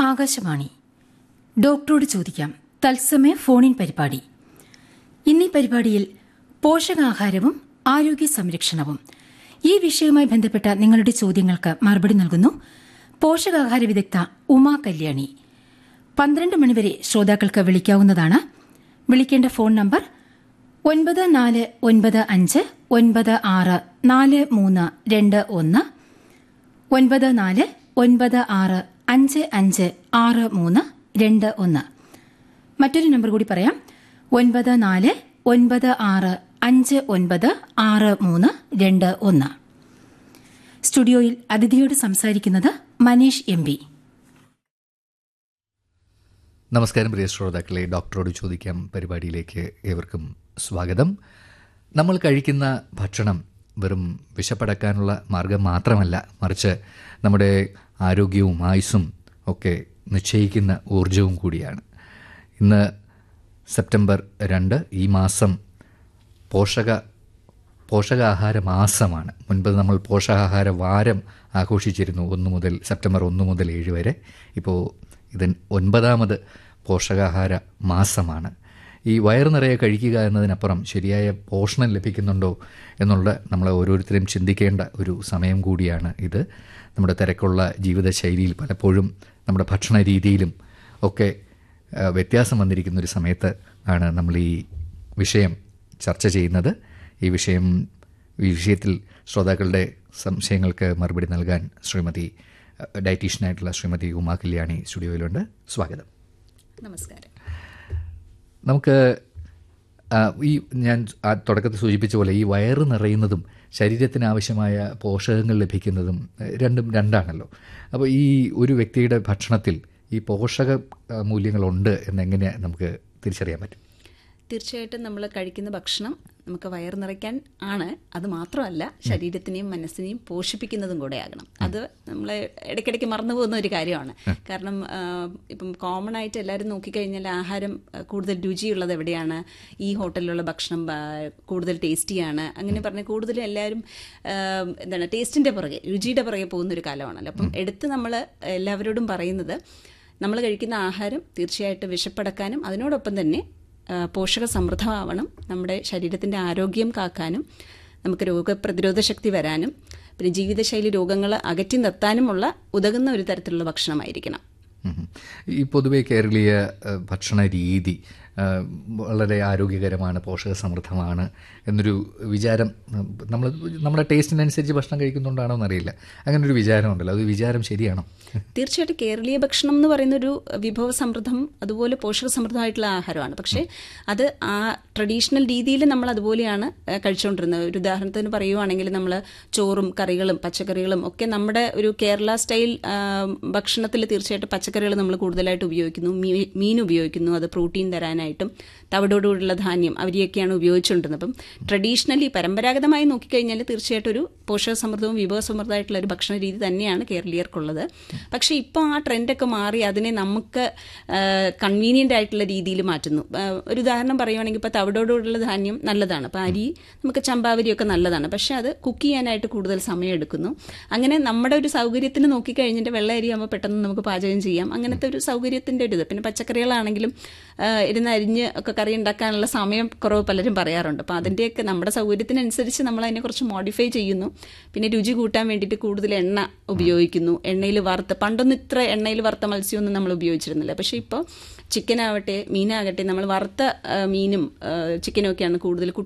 ആകാശവാണി ഡോക്ടറോട് ചോദിക്കാം തത്സമയ ഫോണിൻ പരിപാടി ഇന്നീ പരിപാടിയിൽ പോഷകാഹാരവും ആരോഗ്യ സംരക്ഷണവും ഈ വിഷയവുമായി ബന്ധപ്പെട്ട നിങ്ങളുടെ ചോദ്യങ്ങൾക്ക് മറുപടി നൽകുന്നു പോഷകാഹാര വിദഗ്ധ ഉമാ കല്യാണി പന്ത്രണ്ട് മണിവരെ ശ്രോതാക്കൾക്ക് വിളിക്കാവുന്നതാണ് വിളിക്കേണ്ട ഫോൺ നമ്പർ ഒൻപത് നാല് ഒൻപത് അഞ്ച് ഒൻപത് ആറ് നാല് മൂന്ന് രണ്ട് ഒന്ന് ഒൻപത് നാല് ഒൻപത് ആറ് അഞ്ച് അഞ്ച് ആറ് മൂന്ന് രണ്ട് ഒന്ന് മറ്റൊരു നമ്പർ കൂടി പറയാം ഒൻപത് നാല് ഒൻപത് ആറ് അഞ്ച് ഒൻപത് ആറ് മൂന്ന് രണ്ട് ഒന്ന് സ്റ്റുഡിയോയിൽ അതിഥിയോട് സംസാരിക്കുന്നത് മനീഷ് എം പി നമസ്കാരം പ്രിയ ശ്രോതാക്കളെ ഡോക്ടറോട് ചോദിക്കാം പരിപാടിയിലേക്ക് ഏവർക്കും സ്വാഗതം നമ്മൾ കഴിക്കുന്ന ഭക്ഷണം വെറും വിശപ്പടക്കാനുള്ള മാർഗം മാത്രമല്ല മറിച്ച് നമ്മുടെ ആരോഗ്യവും ആയുസ്സും ഒക്കെ നിശ്ചയിക്കുന്ന ഊർജവും കൂടിയാണ് ഇന്ന് സെപ്റ്റംബർ രണ്ട് ഈ മാസം പോഷക പോഷകാഹാര മാസമാണ് മുൻപ് നമ്മൾ പോഷകാഹാര വാരം ആഘോഷിച്ചിരുന്നു ഒന്ന് മുതൽ സെപ്റ്റംബർ ഒന്ന് മുതൽ ഏഴ് വരെ ഇപ്പോൾ ഇത് ഒൻപതാമത് പോഷകാഹാര മാസമാണ് ഈ വയറ് നിറയെ കഴിക്കുക എന്നതിനപ്പുറം ശരിയായ പോഷണം ലഭിക്കുന്നുണ്ടോ എന്നുള്ള നമ്മൾ ഓരോരുത്തരും ചിന്തിക്കേണ്ട ഒരു സമയം കൂടിയാണ് ഇത് നമ്മുടെ തിരക്കുള്ള ജീവിതശൈലിയിൽ പലപ്പോഴും നമ്മുടെ ഭക്ഷണ രീതിയിലും ഒക്കെ ആ, വ്യത്യാസം വന്നിരിക്കുന്ന ഒരു സമയത്ത് ആണ് നമ്മൾ ഈ വിഷയം ചർച്ച ചെയ്യുന്നത് ഈ വിഷയം ഈ വിഷയത്തിൽ ശ്രോതാക്കളുടെ സംശയങ്ങൾക്ക് മറുപടി നൽകാൻ ശ്രീമതി അഹ്, ഡയറ്റീഷ്യനായിട്ടുള്ള ശ്രീമതി ഉമാ കല്യാണി സ്റ്റുഡിയോയിലുണ്ട് സ്വാഗതം നമസ്കാരം നമുക്ക് ആ, ഈ ഞാൻ ആ തുടക്കത്തിൽ സൂചിപ്പിച്ച പോലെ ഈ വയറ് നിറയുന്നതും ശരീരത്തിന് ആവശ്യമായ പോഷകങ്ങൾ ലഭിക്കുന്നതും എഹ്, രണ്ടും രണ്ടാണല്ലോ അപ്പോൾ ഈ ഒരു വ്യക്തിയുടെ ഭക്ഷണത്തിൽ ഈ പോഷക ആ, മൂല്യങ്ങളുണ്ട് എന്നെങ്ങനെ നമുക്ക് തിരിച്ചറിയാൻ പറ്റും തീർച്ചയായിട്ടും നമ്മൾ കഴിക്കുന്ന ഭക്ഷണം നമുക്ക് വയർ നിറയ്ക്കാൻ ആണ് അത് മാത്രമല്ല ശരീരത്തിനെയും മനസ്സിനെയും പോഷിപ്പിക്കുന്നതും കൂടെ ആകണം അത് നമ്മൾ ഇടയ്ക്കിടയ്ക്ക് മറന്നു പോകുന്ന ഒരു കാര്യമാണ് കാരണം ആ, ഇപ്പം കോമൺ ആയിട്ട് എല്ലാവരും നോക്കിക്കഴിഞ്ഞാൽ ആഹാരം ആ, കൂടുതൽ രുചിയുള്ളത് എവിടെയാണ് ഈ ഹോട്ടലിലുള്ള ഭക്ഷണം ആ, കൂടുതൽ ടേസ്റ്റിയാണ് അങ്ങനെ പറഞ്ഞ് കൂടുതലും എല്ലാവരും ആ, എന്താണ് ടേസ്റ്റിൻ്റെ പുറകെ രുചിയുടെ പുറകെ പോകുന്ന ഒരു കാലമാണല്ലോ അപ്പം എടുത്ത് നമ്മൾ എല്ലാവരോടും പറയുന്നത് നമ്മൾ കഴിക്കുന്ന ആഹാരം തീർച്ചയായിട്ടും വിശപ്പടക്കാനും അതിനോടൊപ്പം തന്നെ ആ, പോഷക സമൃദ്ധമാവണം നമ്മുടെ ശരീരത്തിൻ്റെ ആരോഗ്യം കാക്കാനും നമുക്ക് രോഗപ്രതിരോധ ശക്തി വരാനും പിന്നെ ജീവിതശൈലി രോഗങ്ങൾ അകറ്റി നിർത്താനുമുള്ള ഉതകുന്ന ഒരു തരത്തിലുള്ള ഭക്ഷണമായിരിക്കണം ഉം. ഈ പൊതുവെ കേരളീയ ഏഹ്, ഭക്ഷണ രീതി ഏഹ്, വളരെ ആരോഗ്യകരമാണ് പോഷക സമൃദ്ധമാണ് എന്നൊരു വിചാരം നമ്മൾ നമ്മുടെ ടേസ്റ്റിനനുസരിച്ച് ഭക്ഷണം കഴിക്കുന്നുണ്ടാണോ എന്നറിയില്ല അങ്ങനെ ഒരു വിചാരമുണ്ടല്ലോ അത് വിചാരം ശരിയാണോ തീർച്ചയായിട്ടും കേരളീയ ഭക്ഷണം എന്ന് പറയുന്ന ഒരു വിഭവ സമൃദ്ധം അതുപോലെ പോഷക സമൃദ്ധമായിട്ടുള്ള ആഹാരമാണ് പക്ഷേ അത് ആ ട്രഡീഷണൽ രീതിയിൽ നമ്മൾ അതുപോലെയാണ് ആ, കഴിച്ചുകൊണ്ടിരുന്നത് ഒരു ഉദാഹരണത്തിന് പറയുവാണെങ്കിൽ നമ്മൾ ചോറും കറികളും പച്ചക്കറികളും ഒക്കെ നമ്മുടെ ഒരു കേരള സ്റ്റൈൽ ഭക്ഷണത്തിൽ തീർച്ചയായിട്ടും പച്ചക്കറികൾ നമ്മൾ കൂടുതലായിട്ട് ഉപയോഗിക്കുന്നു മീ- മീൻ ഉപയോഗിക്കുന്നു അത് പ്രോട്ടീൻ തരാനായിട്ടും തവിടോടുകൂടിയുള്ള ധാന്യം അവരെയൊക്കെയാണ് ഉപയോഗിച്ചുകൊണ്ടിരുന്നത് അപ്പം ട്രഡീഷണലി പരമ്പരാഗതമായി നോക്കിക്കഴിഞ്ഞാൽ തീർച്ചയായിട്ടും ഒരു പോഷക സമൃദ്ധവും വിഭവ സമൃദ്ധമായിട്ടുള്ള ഒരു ഭക്ഷണ രീതി തന്നെയാണ് കേരളീയർക്കുള്ളത് പക്ഷേ ഇപ്പോൾ ആ ട്രെൻഡൊക്കെ മാറി അതിനെ നമുക്ക് കൺവീനിയൻ്റ് ആയിട്ടുള്ള രീതിയിൽ മാറ്റുന്നു ആ, ഒരു ഉദാഹരണം പറയുവാണെങ്കിൽ ഇപ്പോൾ തവിടോടുകൂടിയുള്ള ധാന്യം നല്ലതാണ് അപ്പോൾ അരി നമുക്ക് ചമ്പാവരിയൊക്കെ നല്ലതാണ് പക്ഷേ അത് കുക്ക് ചെയ്യാനായിട്ട് കൂടുതൽ സമയം എടുക്കുന്നു അങ്ങനെ നമ്മുടെ ഒരു സൗകര്യത്തിന് നോക്കിക്കഴിഞ്ഞിട്ട് വെള്ള അരി ആകുമ്പോൾ പെട്ടെന്ന് നമുക്ക് പാചകം ചെയ്യാം അങ്ങനത്തെ ഒരു സൗകര്യത്തിൻ്റെ ഒരു ഇത് പിന്നെ പച്ചക്കറികളാണെങ്കിലും ആ, ഇരുന്ന് അരിഞ്ഞ് ഒക്കെ കറി ഉണ്ടാക്കാനുള്ള സമയം കുറവ് പലരും പറയാറുണ്ട് അപ്പോൾ അതിൻ്റെയൊക്കെ നമ്മുടെ സൗകര്യത്തിനനുസരിച്ച് നമ്മൾ അതിനെ കുറച്ച് മോഡിഫൈ ചെയ്യുന്നു പിന്നെ രുചി കൂട്ടാൻ വേണ്ടിയിട്ട് കൂടുതൽ എണ്ണ ഉപയോഗിക്കുന്നു എണ്ണയിൽ വറുത്ത് പണ്ടൊന്നും ഇത്ര എണ്ണയിൽ വറുത്ത മത്സ്യമൊന്നും നമ്മൾ ഉപയോഗിച്ചിരുന്നില്ല പക്ഷേ ഇപ്പോൾ ചിക്കൻ ആവട്ടെ മീനാകട്ടെ നമ്മൾ വറുത്ത ആ, മീനും ആ, ചിക്കനും ഒക്കെയാണ് കൂടുതൽ